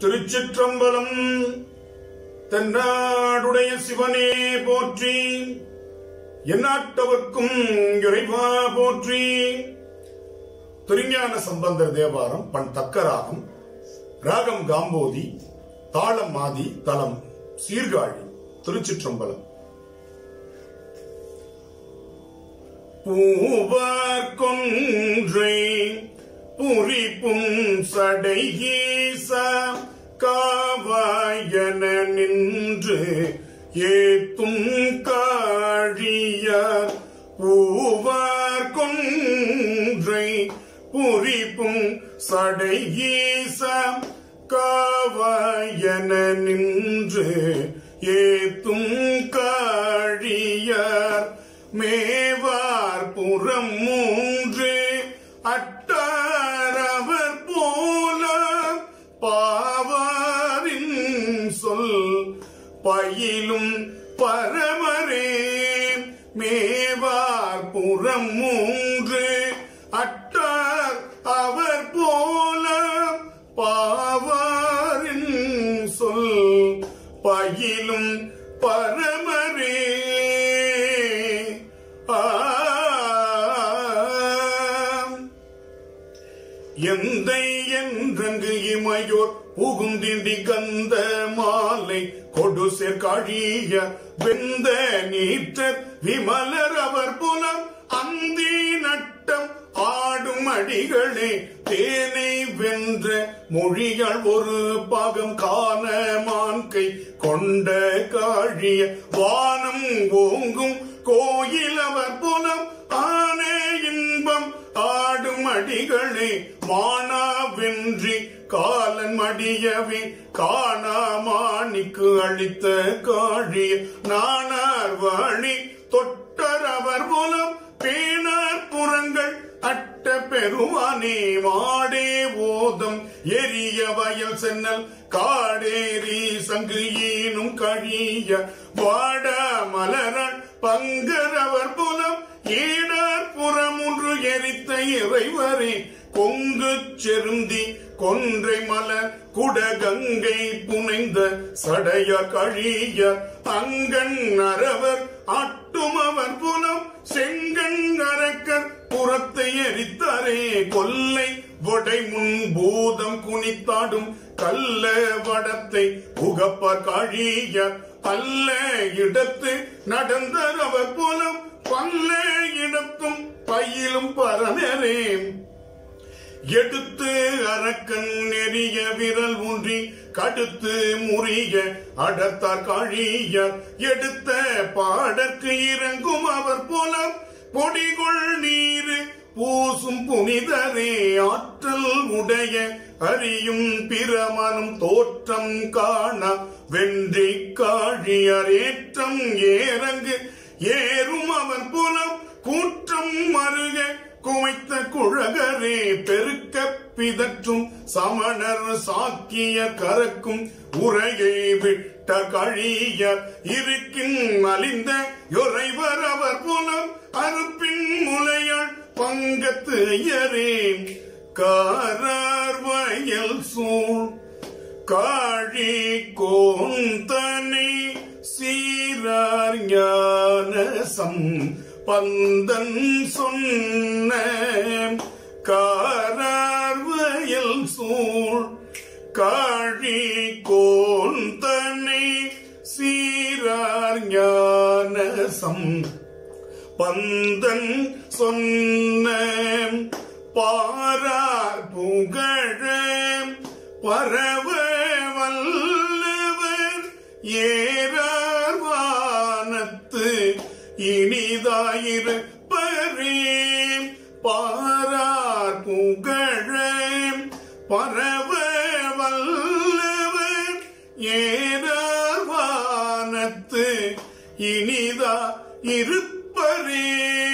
திருச்சிற்றம்பலம் தென்னாடுடைய சிவனே போற்றி எந்நாட்டவர்க்கும் இறைவா போற்றி திருஞான சம்பந்தர் தேவாரம் பண் தக்கராகம் ராகம் காம்போதி தாளம் மாதி தலம் சீர்காழி திருச்சிற்றம்பலம் பூவார் கொன்றை புரிப்பும் சடையீச காவாயன நின்று ஏத்தும் காழியார் பூவார் கொன்றை புரிப்பும் சடையீச காவாயன நின்று ஏத்தும் காழியார் மேவார் புறம் மூன்று அட்டாரவர் போல பாவாரின் சொல் பயிலும் பரமரே மேவார் புறம் மூன்று அட்டார் அவர் போல பாவாரின் சொல் பயிலும் பரமரே ஆம். எந்தை என்றங்கு இமையோர் புகுந்திண்டி கந்த மாலை கொடு கழிய வெந்த நீற்றர் விமலர் அவர் புலம் அந்தி நட்டம் ஆடும் அடிகளே தேனை வென்ற மொழிகள் ஒரு பாகம் காண மான்கை கொண்ட காழிய வானம் ஓங்கும் கோயில் அவர் புலம் ஆனே இன்பம் ஆடும் அடிகளே மானா வென்றி காலன் மடியவே காணாமாணிக்கு அளித்த காழிய நானார் வாணி தொட்டர் அவர் மூலம் பேனார் புறங்கள் அட்ட பெருமானே மாடே ஓதம் எரிய வயல் சென்னல் காடேரி சங்கு ஈனும் கழிய வாட மலராள் பங்கரவர் புலம் ஈடார் புறம் ஒன்று எரித்த இறைவரே கொங்கு செருந்தி கொன்றை மலர் குடகங்கை புனைந்த சடைய கழிய அங்கண் அரவர் அட்டுமவர் புலம் செங்கண் அரக்கர் புறத்தை எரித்தாரே கொல்லை வடை முன் பூதம் குனித்தாடும் கல்ல வடத்தை புகப்பர் காழிய அல்ல இடத்து நடந்தவர் போலம் பல்ல இடத்தும் பயிலும் பரனரே எடுத்து அரக்கன் நெறிய விரல் ஊன்றி கடுத்து முறிய அடத்தார் காழிய எடுத்த பாடற்கு இறங்கும் அவர் போல பொடிகொள் நீர் பூசும் புனிதரே ஆற்றல் உடைய அறியும் பிரமனும் தோற்றம் காண வென்றி காழியர் ஏற்றம் ஏறங்கு ஏறும் அவர் புலம் கூற்றம் மருக குமைத்த குழகரே பெருக்க பிதற்றும் சமணர் சாக்கிய கரக்கும் உரையை விட்ட கழிய இருக்கின் மலிந்த யொரைவர் அவர் புலம் அறுப்பின் முலையாள் பங்கத்து ஐயரே காரார் வயல் சூழ் காழி கோந்தனை சீரார் ஞானசம் பந்தன் சொன்ன காரார் வயல் சூழ் காழி கோந்தனை சீரார் ஞானசம் பந்தன் சொன்ன பாரார் புகழ பரவ வல்லவர் ஏறார் வானத்து இனிதாயிருப்பரே பாரார் புகழ பரவ வல்லவர் ஏறார் வானத்து இனிதா இருப்பரே